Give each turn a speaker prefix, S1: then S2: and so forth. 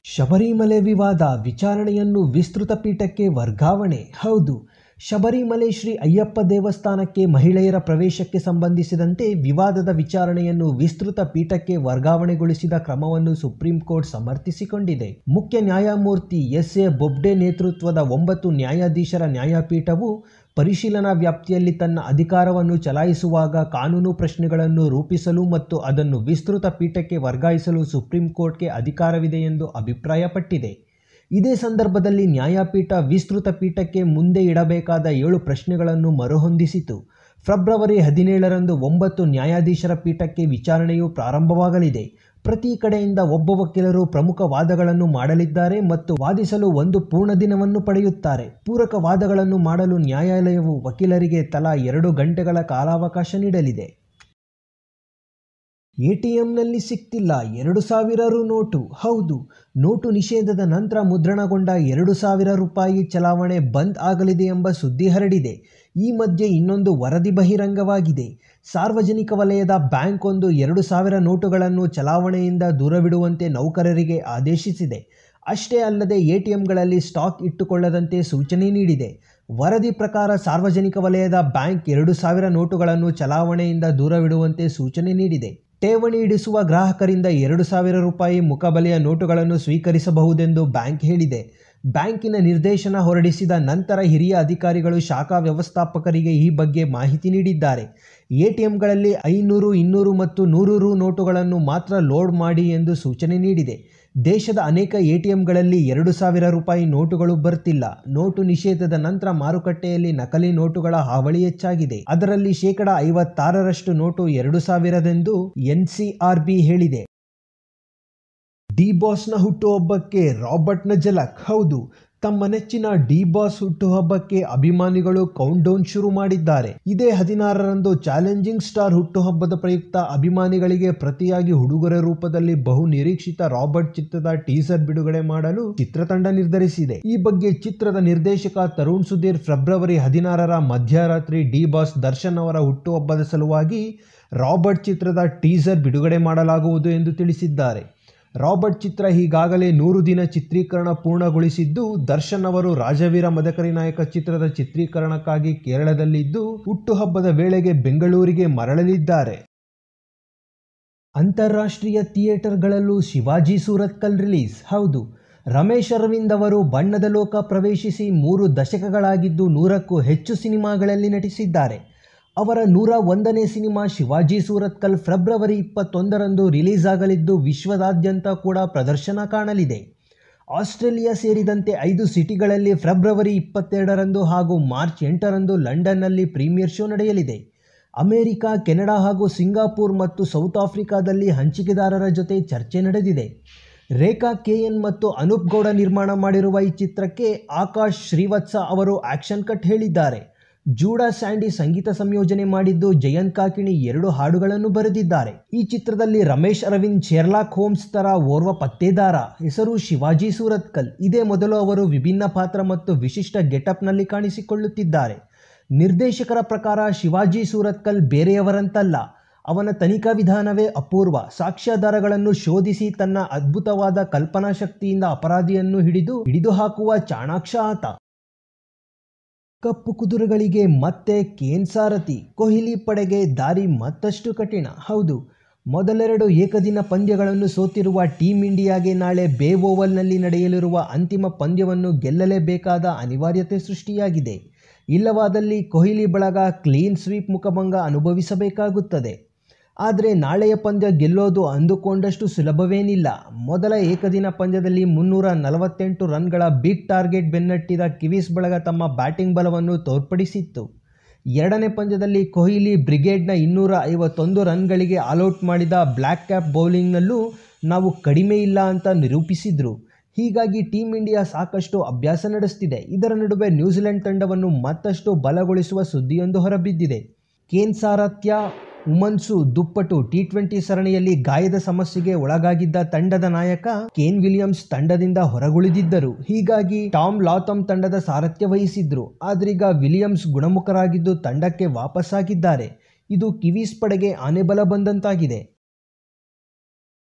S1: ಶಬರಿಮಲೆ ವಿವಾದ ವಿಚಾರಣೆಯನ್ನು ವಿಸ್ತೃತ ಪೀಠಕ್ಕೆ ವರ್ಗಾವಣೆ ಹೌದು ಶಬರಿಮಲೆ ಶ್ರೀ ಅಯ್ಯಪ್ಪ ದೇವಸ್ಥಾನಕ್ಕೆ ಮಹಿಳೆಯರ ಪ್ರವೇಶಕ್ಕೆ ಸಂಬಂಧಿಸಿದಂತೆ ವಿವಾದದ ವಿಚಾರಣೆಯನ್ನು ವಿಸ್ತೃತ ಪೀಠಕ್ಕೆ ವರ್ಗಾವಣೆಗೊಳಿಸಿದ ಕ್ರಮವನ್ನು ಸುಪ್ರೀಂ ಕೋರ್ಟ್ ಸಮರ್ಥಿಸಿಕೊಂಡಿದೆ ಮುಖ್ಯ ನ್ಯಾಯಮೂರ್ತಿ ಎಸ್ ಎ ಬೊಬ್ಡೆ ನೇತೃತ್ವದ ಒಂಬತ್ತು ನ್ಯಾಯಾಧೀಶರ ನ್ಯಾಯಪೀಠವು ಪರಿಶೀಲನಾ ವ್ಯಾಪ್ತಿಯಲ್ಲಿ ತನ್ನ ಅಧಿಕಾರವನ್ನು ಚಲಾಯಿಸುವಾಗ ಕಾನೂನು ಪ್ರಶ್ನೆಗಳನ್ನು ರೂಪಿಸಲು ಮತ್ತು ಅದನ್ನು ವಿಸ್ತೃತ ಪೀಠಕ್ಕೆ ವರ್ಗಾಯಿಸಲು ಸುಪ್ರೀಂ ಕೋರ್ಟ್ಗೆ ಅಧಿಕಾರವಿದೆ ಎಂದು ಅಭಿಪ್ರಾಯಪಟ್ಟಿದೆ ಇದೇ ಸಂದರ್ಭದಲ್ಲಿ ನ್ಯಾಯಪೀಠ ವಿಸ್ತೃತ ಪೀಠಕ್ಕೆ ಮುಂದೆ ಇಡಬೇಕಾದ ಏಳು ಪ್ರಶ್ನೆಗಳನ್ನು ಮರುಹೊಂದಿಸಿತು ಫೆಬ್ರವರಿ ಹದಿನೇಳರಂದು ಒಂಬತ್ತು ನ್ಯಾಯಾಧೀಶರ ಪೀಠಕ್ಕೆ ವಿಚಾರಣೆಯು ಪ್ರಾರಂಭವಾಗಲಿದೆ ಪ್ರತಿ ಕಡೆಯಿಂದ ಒಬ್ಬ ವಕೀಲರು ಪ್ರಮುಖ ವಾದಗಳನ್ನು ಮಾಡಲಿದ್ದಾರೆ ಮತ್ತು ವಾದಿಸಲು ಒಂದು ಪೂರ್ಣ ದಿನವನ್ನು ಪಡೆಯುತ್ತಾರೆ ಪೂರಕ ವಾದಗಳನ್ನು ಮಾಡಲು ನ್ಯಾಯಾಲಯವು ವಕೀಲರಿಗೆ ತಲಾ ಎರಡು ಗಂಟೆಗಳ ಕಾಲಾವಕಾಶ ನೀಡಲಿದೆ ಎಟಿಎಂನಲ್ಲಿ ಸಿಕ್ತಿಲ್ಲ ಎರಡು ಸಾವಿರ ರು ನೋಟು ಹೌದು ನೋಟು ನಿಷೇಧದ ನಂತರ ಮುದ್ರಣಗೊಂಡ ಎರಡು ಸಾವಿರ ರೂಪಾಯಿ ಚಲಾವಣೆ ಬಂದ್ ಆಗಲಿದೆ ಎಂಬ ಸುದ್ದಿ ಹರಡಿದೆ ಈ ಮಧ್ಯೆ ಇನ್ನೊಂದು ವರದಿ ಬಹಿರಂಗವಾಗಿದೆ ಸಾರ್ವಜನಿಕ ವಲಯದ ಬ್ಯಾಂಕ್ ಒಂದು ಎರಡು ಸಾವಿರ ನೋಟುಗಳನ್ನು ಚಲಾವಣೆಯಿಂದ ದೂರವಿಡುವಂತೆ ನೌಕರರಿಗೆ ಆದೇಶಿಸಿದೆ ಅಷ್ಟೇ ಅಲ್ಲದೆ ಎಟಿಎಂಗಳಲ್ಲಿ ಸ್ಟಾಕ್ ಇಟ್ಟುಕೊಳ್ಳದಂತೆ ಸೂಚನೆ ನೀಡಿದೆ ವರದಿ ಪ್ರಕಾರ ಸಾರ್ವಜನಿಕ ವಲಯದ ಬ್ಯಾಂಕ್ ಎರಡು ಸಾವಿರ ನೋಟುಗಳನ್ನು ಚಲಾವಣೆಯಿಂದ ದೂರವಿಡುವಂತೆ ಸೂಚನೆ ನೀಡಿದೆ ಠೇವಣಿ ಇಡಿಸುವ ಗ್ರಾಹಕರಿಂದ ಎರಡು ಸಾವಿರ ರೂಪಾಯಿ ಮುಖಬಲೆಯ ನೋಟುಗಳನ್ನು ಸ್ವೀಕರಿಸಬಹುದೆಂದು ಬ್ಯಾಂಕ್ ಹೇಳಿದೆ ಬ್ಯಾಂಕಿನ ನಿರ್ದೇಶನ ಹೊರಡಿಸಿದ ನಂತರ ಹಿರಿಯ ಅಧಿಕಾರಿಗಳು ಶಾಖಾ ವ್ಯವಸ್ಥಾಪಕರಿಗೆ ಈ ಬಗ್ಗೆ ಮಾಹಿತಿ ನೀಡಿದ್ದಾರೆ ಎಟಿಎಂಗಳಲ್ಲಿ ಐನೂರು ಇನ್ನೂರು ಮತ್ತು ನೂರು ರು ನೋಟುಗಳನ್ನು ಮಾತ್ರ ಲೋಡ್ ಮಾಡಿ ಎಂದು ಸೂಚನೆ ನೀಡಿದೆ ದೇಶದ ಅನೇಕ ಎಟಿಎಂಗಳಲ್ಲಿ ಎರಡು ಸಾವಿರ ರೂಪಾಯಿ ನೋಟುಗಳು ಬರ್ತಿಲ್ಲ ನೋಟು ನಿಷೇಧದ ನಂತರ ಮಾರುಕಟ್ಟೆಯಲ್ಲಿ ನಕಲಿ ನೋಟುಗಳ ಹಾವಳಿ ಹೆಚ್ಚಾಗಿದೆ ಅದರಲ್ಲಿ ಶೇಕಡ ಐವತ್ತಾರರಷ್ಟು ನೋಟು ಎರಡು ಸಾವಿರದೆಂದು ಎನ್ಸಿಆರ್ಬಿ ಹೇಳಿದೆ ಡಿ ಬಾಸ್ನ ಹುಟ್ಟುಹಬ್ಬಕ್ಕೆ ರಾಬರ್ಟ್ನ ಜಲಕ್ ಹೌದು ತಮ್ಮ ನೆಚ್ಚಿನ ಡಿ ಬಾಸ್ ಹುಟ್ಟುಹಬ್ಬಕ್ಕೆ ಅಭಿಮಾನಿಗಳು ಕೌಂಟ್ ಡೌನ್ ಶುರು ಮಾಡಿದ್ದಾರೆ ಇದೇ ಹದಿನಾರರಂದು ಚಾಲೆಂಜಿಂಗ್ ಸ್ಟಾರ್ ಹುಟ್ಟುಹಬ್ಬದ ಪ್ರಯುಕ್ತ ಅಭಿಮಾನಿಗಳಿಗೆ ಪ್ರತಿಯಾಗಿ ಉಡುಗೊರೆ ರೂಪದಲ್ಲಿ ಬಹು ನಿರೀಕ್ಷಿತ ರಾಬರ್ಟ್ ಚಿತ್ರದ ಟೀಸರ್ ಬಿಡುಗಡೆ ಮಾಡಲು ಚಿತ್ರತಂಡ ನಿರ್ಧರಿಸಿದೆ ಈ ಬಗ್ಗೆ ಚಿತ್ರದ ನಿರ್ದೇಶಕ ತರುಣ್ ಸುಧೀರ್ ಫೆಬ್ರವರಿ ಹದಿನಾರರ ಮಧ್ಯರಾತ್ರಿ ಡಿ ಬಾಸ್ ದರ್ಶನ್ ಅವರ ಹುಟ್ಟುಹಬ್ಬದ ಸಲುವಾಗಿ ರಾಬರ್ಟ್ ಚಿತ್ರದ ಟೀಸರ್ ಬಿಡುಗಡೆ ಮಾಡಲಾಗುವುದು ಎಂದು ತಿಳಿಸಿದ್ದಾರೆ ರಾಬರ್ಟ್ ಚಿತ್ರ ಈಗಾಗಲೇ ನೂರು ದಿನ ಚಿತ್ರೀಕರಣ ಪೂರ್ಣಗೊಳಿಸಿದ್ದು ದರ್ಶನ್ ಅವರು ರಾಜವೀರ ಮದಕರಿ ನಾಯಕ ಚಿತ್ರದ ಚಿತ್ರೀಕರಣಕ್ಕಾಗಿ ಕೇರಳದಲ್ಲಿದ್ದು ಹುಟ್ಟುಹಬ್ಬದ ವೇಳೆಗೆ ಬೆಂಗಳೂರಿಗೆ ಮರಳಲಿದ್ದಾರೆ ಅಂತಾರಾಷ್ಟ್ರೀಯ ಥಿಯೇಟರ್ಗಳಲ್ಲೂ ಶಿವಾಜಿ ಸೂರತ್ಕಲ್ ರಿಲೀಸ್ ಹೌದು ರಮೇಶ್ ಅರವಿಂದ್ ಅವರು ಬಣ್ಣದ ಲೋಕ ಪ್ರವೇಶಿಸಿ ಮೂರು ದಶಕಗಳಾಗಿದ್ದು ನೂರಕ್ಕೂ ಹೆಚ್ಚು ಸಿನಿಮಾಗಳಲ್ಲಿ ನಟಿಸಿದ್ದಾರೆ ಅವರ ನೂರ ಒಂದನೇ ಸಿನಿಮಾ ಶಿವಾಜಿ ಸೂರತ್ಕಲ್ ಫೆಬ್ರವರಿ ಇಪ್ಪತ್ತೊಂದರಂದು ರಿಲೀಸ್ ಆಗಲಿದ್ದು ವಿಶ್ವದಾದ್ಯಂತ ಕೂಡ ಪ್ರದರ್ಶನ ಕಾಣಲಿದೆ ಆಸ್ಟ್ರೇಲಿಯಾ ಸೇರಿದಂತೆ ಐದು ಸಿಟಿಗಳಲ್ಲಿ ಫೆಬ್ರವರಿ ಇಪ್ಪತ್ತೆರಡರಂದು ಹಾಗೂ ಮಾರ್ಚ್ ಎಂಟರಂದು ಲಂಡನ್ನಲ್ಲಿ ಪ್ರೀಮಿಯರ್ ಶೋ ನಡೆಯಲಿದೆ ಅಮೆರಿಕ ಕೆನಡಾ ಹಾಗೂ ಸಿಂಗಾಪುರ್ ಮತ್ತು ಸೌತ್ ಆಫ್ರಿಕಾದಲ್ಲಿ ಹಂಚಿಕೆದಾರರ ಜೊತೆ ಚರ್ಚೆ ನಡೆದಿದೆ ರೇಖಾ ಕೆಎನ್ ಮತ್ತು ಅನೂಪ್ ಗೌಡ ನಿರ್ಮಾಣ ಮಾಡಿರುವ ಈ ಚಿತ್ರಕ್ಕೆ ಆಕಾಶ್ ಶ್ರೀವತ್ಸ ಅವರು ಆಕ್ಷನ್ ಕಟ್ ಹೇಳಿದ್ದಾರೆ ಜೂಡಾ ಸ್ಯಾಂಡಿ ಸಂಗೀತ ಸಂಯೋಜನೆ ಮಾಡಿದ್ದು ಜಯಂತ್ ಕಾಕಿಣಿ ಎರಡು ಹಾಡುಗಳನ್ನು ಬರೆದಿದ್ದಾರೆ ಈ ಚಿತ್ರದಲ್ಲಿ ರಮೇಶ್ ಅರವಿಂದ್ ಶೆರ್ಲಾಕ್ ಹೋಮ್ಸ್ ತರ ಓರ್ವ ಪತ್ತೇದಾರ ಹೆಸರು ಶಿವಾಜಿ ಸೂರತ್ಕಲ್ ಇದೇ ಮೊದಲು ಅವರು ವಿಭಿನ್ನ ಪಾತ್ರ ಮತ್ತು ವಿಶಿಷ್ಟ ಗೆಟಪ್ನಲ್ಲಿ ಕಾಣಿಸಿಕೊಳ್ಳುತ್ತಿದ್ದಾರೆ ನಿರ್ದೇಶಕರ ಪ್ರಕಾರ ಶಿವಾಜಿ ಸೂರತ್ಕಲ್ ಬೇರೆಯವರಂತಲ್ಲ ಅವನ ತನಿಖಾ ವಿಧಾನವೇ ಅಪೂರ್ವ ಸಾಕ್ಷ್ಯಾಧಾರಗಳನ್ನು ಶೋಧಿಸಿ ತನ್ನ ಅದ್ಭುತವಾದ ಕಲ್ಪನಾ ಶಕ್ತಿಯಿಂದ ಅಪರಾಧಿಯನ್ನು ಹಿಡಿದು ಹಿಡಿದು ಹಾಕುವ ಚಾಣಾಕ್ಷ ಆತ ಕಪ್ಪು ಕುದುರೆಗಳಿಗೆ ಮತ್ತೆ ಕೇನ್ ಸಾರಥಿ ಕೊಹ್ಲಿ ಪಡೆಗೆ ದಾರಿ ಮತ್ತಷ್ಟು ಕಠಿಣ ಹೌದು ಮೊದಲೆರಡು ಏಕದಿನ ಪಂದ್ಯಗಳನ್ನು ಸೋತಿರುವ ಟೀಂ ಇಂಡಿಯಾಗೆ ನಾಳೆ ಬೇ ಓವಲ್ನಲ್ಲಿ ನಡೆಯಲಿರುವ ಅಂತಿಮ ಪಂದ್ಯವನ್ನು ಗೆಲ್ಲಲೇಬೇಕಾದ ಅನಿವಾರ್ಯತೆ ಸೃಷ್ಟಿಯಾಗಿದೆ ಇಲ್ಲವಾದಲ್ಲಿ ಕೊಹ್ಲಿ ಬಳಗ ಕ್ಲೀನ್ ಸ್ವೀಪ್ ಮುಖಭಂಗ ಅನುಭವಿಸಬೇಕಾಗುತ್ತದೆ ಆದರೆ ನಾಳೆಯ ಪಂದ್ಯ ಗೆಲ್ಲೋದು ಅಂದುಕೊಂಡಷ್ಟು ಸುಲಭವೇನಿಲ್ಲ ಮೊದಲ ಏಕದಿನ ಪಂದ್ಯದಲ್ಲಿ ಮುನ್ನೂರ ನಲವತ್ತೆಂಟು ರನ್ಗಳ ಬಿಗ್ ಟಾರ್ಗೆಟ್ ಬೆನ್ನಟ್ಟಿದ ಕಿವೀಸ್ ಬಳಗ ತಮ್ಮ ಬ್ಯಾಟಿಂಗ್ ಬಲವನ್ನು ತೋರ್ಪಡಿಸಿತ್ತು ಎರಡನೇ ಪಂದ್ಯದಲ್ಲಿ ಕೊಹ್ಲಿ ಬ್ರಿಗೇಡ್ನ ಇನ್ನೂರ ಐವತ್ತೊಂದು ರನ್ಗಳಿಗೆ ಆಲ್ಔಟ್ ಮಾಡಿದ ಬ್ಲ್ಯಾಕ್ ಕ್ಯಾಪ್ ಬೌಲಿಂಗ್ನಲ್ಲೂ ನಾವು ಕಡಿಮೆ ಇಲ್ಲ ಅಂತ ನಿರೂಪಿಸಿದ್ರು ಹೀಗಾಗಿ ಟೀಂ ಇಂಡಿಯಾ ಸಾಕಷ್ಟು ಅಭ್ಯಾಸ ನಡೆಸ್ತಿದೆ ಇದರ ನಡುವೆ ನ್ಯೂಜಿಲೆಂಡ್ ತಂಡವನ್ನು ಮತ್ತಷ್ಟು ಬಲಗೊಳಿಸುವ ಸುದ್ದಿಯೊಂದು ಹೊರಬಿದ್ದಿದೆ ಕೇನ್ ಸಾರಥ್ಯ ಉಮನ್ಸು ದುಪ್ಪಟ್ಟು ಟಿ ಟ್ವೆಂಟಿ ಸರಣಿಯಲ್ಲಿ ಗಾಯದ ಸಮಸ್ಯೆಗೆ ಒಳಗಾಗಿದ್ದ ತಂಡದ ನಾಯಕ ಕೇನ್ ವಿಲಿಯಮ್ಸ್ ತಂಡದಿಂದ ಹೊರಗುಳಿದಿದ್ದರು ಹೀಗಾಗಿ ಟಾಮ್ ಲಾಥಮ್ ತಂಡದ ಸಾರಥ್ಯ ವಹಿಸಿದ್ರು ಆದ್ರೀಗ ವಿಲಿಯಮ್ಸ್ ಗುಣಮುಖರಾಗಿದ್ದು ತಂಡಕ್ಕೆ ವಾಪಸ್ಸಾಗಿದ್ದಾರೆ ಇದು ಕಿವೀಸ್ ಪಡೆಗೆ ಆನೆಬಲ ಬಂದಂತಾಗಿದೆ